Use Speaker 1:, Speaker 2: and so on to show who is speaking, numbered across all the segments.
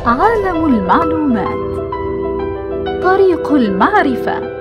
Speaker 1: عالم المعلومات طريق المعرفة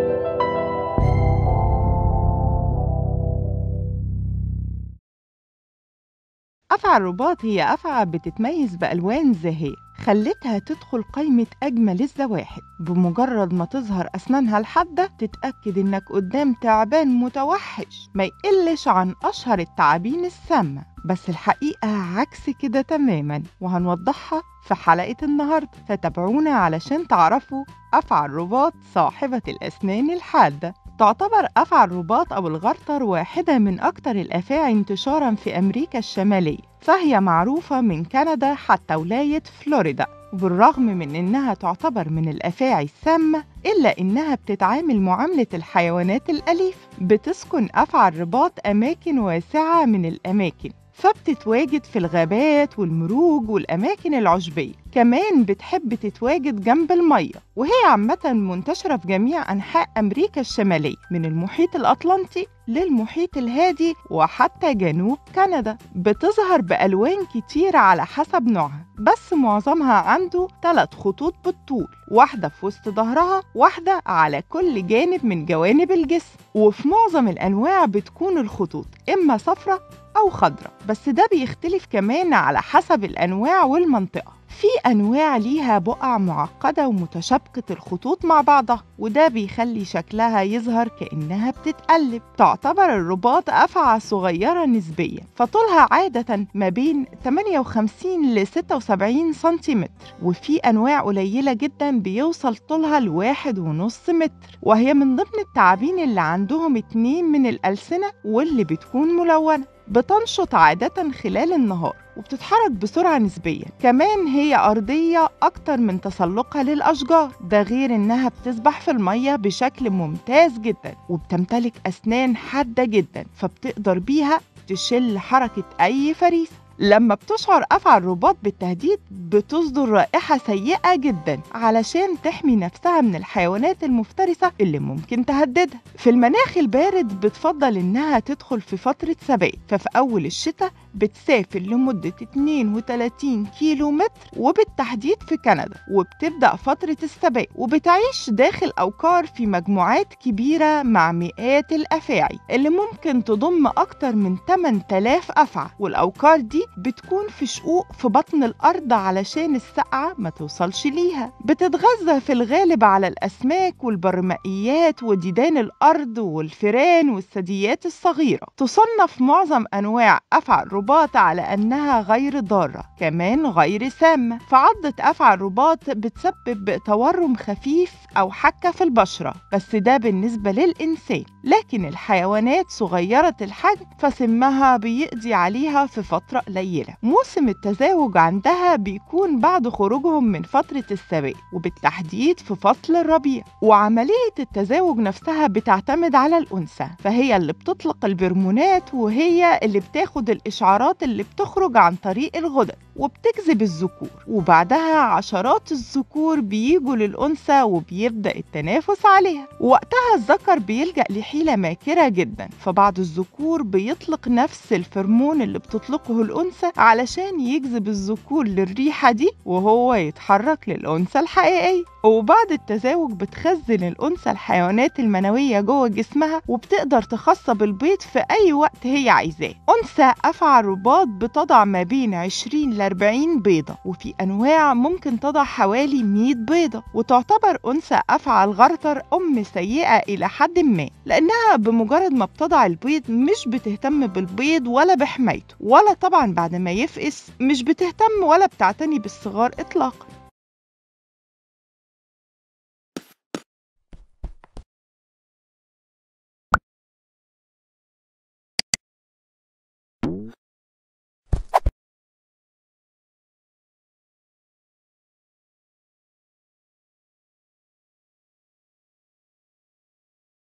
Speaker 2: أفعى الرباط هي أفعى بتتميز بألوان زاهية خلتها تدخل قائمة أجمل الزواحف بمجرد ما تظهر أسنانها الحادة تتأكد إنك قدام تعبان متوحش ما يقلش عن أشهر التعابين السامة بس الحقيقة عكس كده تماما وهنوضحها في حلقة النهاردة فتابعونا علشان تعرفوا أفعى الرباط صاحبة الأسنان الحادة تعتبر أفعى الرباط أو الغرطر واحدة من أكثر الأفاعي انتشارا في أمريكا الشمالية فهي معروفة من كندا حتى ولاية فلوريدا وبالرغم من إنها تعتبر من الأفاعي السامة إلا إنها بتتعامل معاملة الحيوانات الأليفة بتسكن أفعى الرباط أماكن واسعة من الأماكن فبتتواجد في الغابات والمروج والأماكن العشبية كمان بتحب تتواجد جنب المية وهي عامة منتشرة في جميع أنحاء أمريكا الشمالية من المحيط الأطلنطي للمحيط الهادي وحتى جنوب كندا بتظهر بألوان كتيرة على حسب نوعها بس معظمها عنده ثلاث خطوط بالطول واحدة في وسط ظهرها واحدة على كل جانب من جوانب الجسم وفي معظم الأنواع بتكون الخطوط إما صفرة أو خضرة بس ده بيختلف كمان على حسب الأنواع والمنطقة في أنواع ليها بقع معقدة ومتشابكة الخطوط مع بعضها وده بيخلي شكلها يظهر كأنها بتتقلب تعتبر الرباط أفعى صغيرة نسبيا فطولها عادة ما بين 58 ل 76 سنتيمتر وفي أنواع قليلة جدا بيوصل طولها لواحد ونص متر وهي من ضمن التعابين اللي عندهم اتنين من الألسنة واللي بتكون ملونة بتنشط عادة خلال النهار وبتتحرك بسرعة نسبية كمان هي أرضية أكتر من تسلقها للأشجار ده غير إنها بتسبح في المية بشكل ممتاز جدا وبتمتلك أسنان حادة جدا فبتقدر بيها تشل حركة أي فريسة لما بتشعر أفعى الرباط بالتهديد بتصدر رائحة سيئة جدا علشان تحمي نفسها من الحيوانات المفترسة اللي ممكن تهددها في المناخ البارد بتفضل إنها تدخل في فترة ثبات ففي أول الشتاء بتسافر لمدة 32 كيلو متر وبالتحديد في كندا وبتبدأ فترة الثبات وبتعيش داخل أوكار في مجموعات كبيرة مع مئات الأفاعي اللي ممكن تضم أكتر من 8000 أفعى والأوكار دي بتكون في شقوق في بطن الأرض علشان السقعة ما توصلش ليها بتتغذى في الغالب على الأسماك والبرمائيات وديدان الأرض والفيران والثدييات الصغيرة تصنف معظم أنواع أفعى الرباط على أنها غير ضارة كمان غير سامة فعضة أفعى الرباط بتسبب تورم خفيف أو حكة في البشرة بس ده بالنسبة للإنسان لكن الحيوانات صغيرة الحجم فسمها بيقضي عليها في فترة قليلة موسم التزاوج عندها بيكون بعد خروجهم من فترة الثبات وبالتحديد في فصل الربيع وعملية التزاوج نفسها بتعتمد على الأنثى فهي اللي بتطلق البرمونات وهي اللي بتاخد الإشعارات اللي بتخرج عن طريق الغدد وبتجذب الذكور وبعدها عشرات الذكور بيجوا للأنثى وبيبدأ التنافس عليها وقتها الذكر بيلجأ لحيلة ماكرة جدا فبعض الذكور بيطلق نفس الفرمون اللي بتطلقه الأنثى علشان يجذب الذكور للريحة دي وهو يتحرك للأنثى الحقيقية وبعد التزاوج بتخزن الأنثى الحيوانات المنوية جوه جسمها وبتقدر تخصب البيض في أي وقت هي عايزاه أنثى أفعى الرباط بتضع ما بين 20 ل 40 بيضة وفي أنواع ممكن تضع حوالي 100 بيضة وتعتبر أنثى أفعى الغرطر أم سيئة إلى حد ما لأنها بمجرد ما بتضع البيض مش بتهتم بالبيض ولا بحمايته ولا طبعا بعد ما يفقس مش بتهتم ولا بتعتني بالصغار إطلاقا